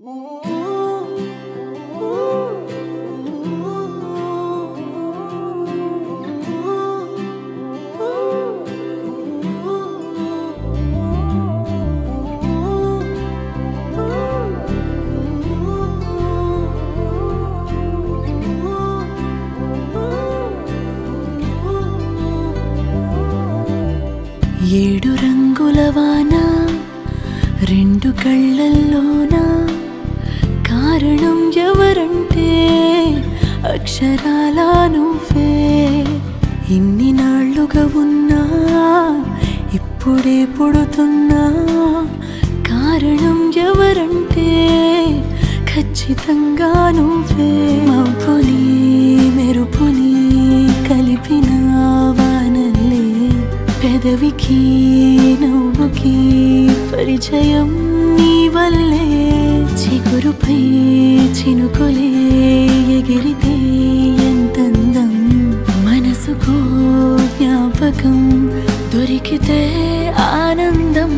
ఏడు రంగుల వాన రెండు కళ్ళల్లోన కారణం ఎవరంటే అక్షరాల నువ్వే ఇన్ని నాళ్ళుగా ఉన్నా ఇప్పుడే పుడుతున్నా కారణం ఎవరంటే ఖచ్చితంగా నువ్వే మబ్బుని మెరుపుని కలిపిన వానల్లే పెదవికి నవ్వుకి పరిచయం నీ వల్లే చిగురుపై చినుకులే ఎగిరితే ఎంతందం మనసుకు జ్ఞాపకం దొరికితే ఆనందం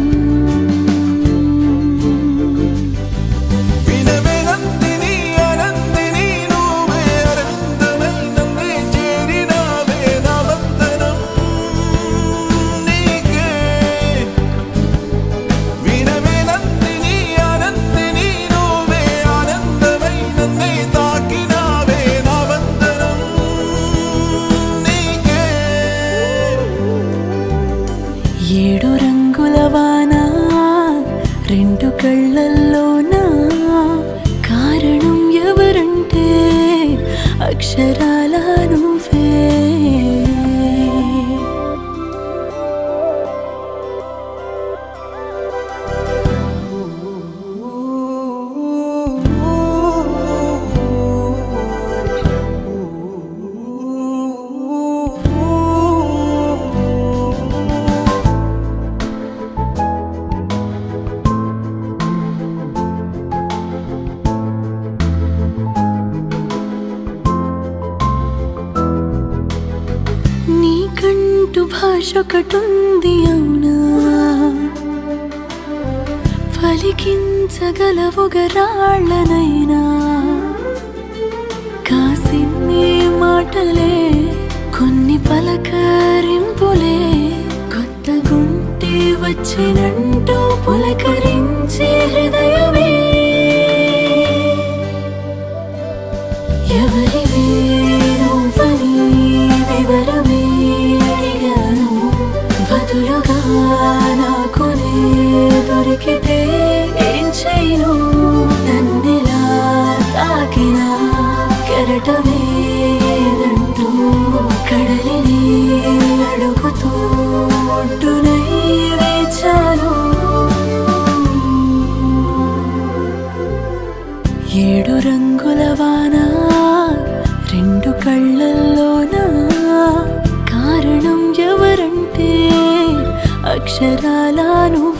వినవే నందిని అనందిని నువ్వే అరవిందమై నన్నే చేరినావే నా వందనం నీకే వినవే నందిని అనందిని నువ్వే ఆనందమై నన్నే తాకినావే నా వందనం నీకే ఏడు రంగుల వాన రెండు కళ్ళల్లోనా కారణం ఎవరంటే అక్షరాల నువ్వే నీకంటూ భాష ఒకటుంది అవునా పలికించగలవుగరాళ్ళనైనా కాసిన్ని మాటలే కొన్ని పలకరింపులే కొత్త గుంటి వచ్చినంటూ పులకరించే హృదయమే ఎవరివే నువ్వని వివరమే అడిగాను బదులుగా నాకునే దొరికితే ఏం చేయను నన్నెలా తాకిన కెరటమే ఏదంటూ కడలిని అడుగుతూ ఒడ్డునై వేచాను ఏడు రంగుల వాన రెండు కళ్ళల్లోన కారణం ఎవరంటే అక్షరాల నువ్వు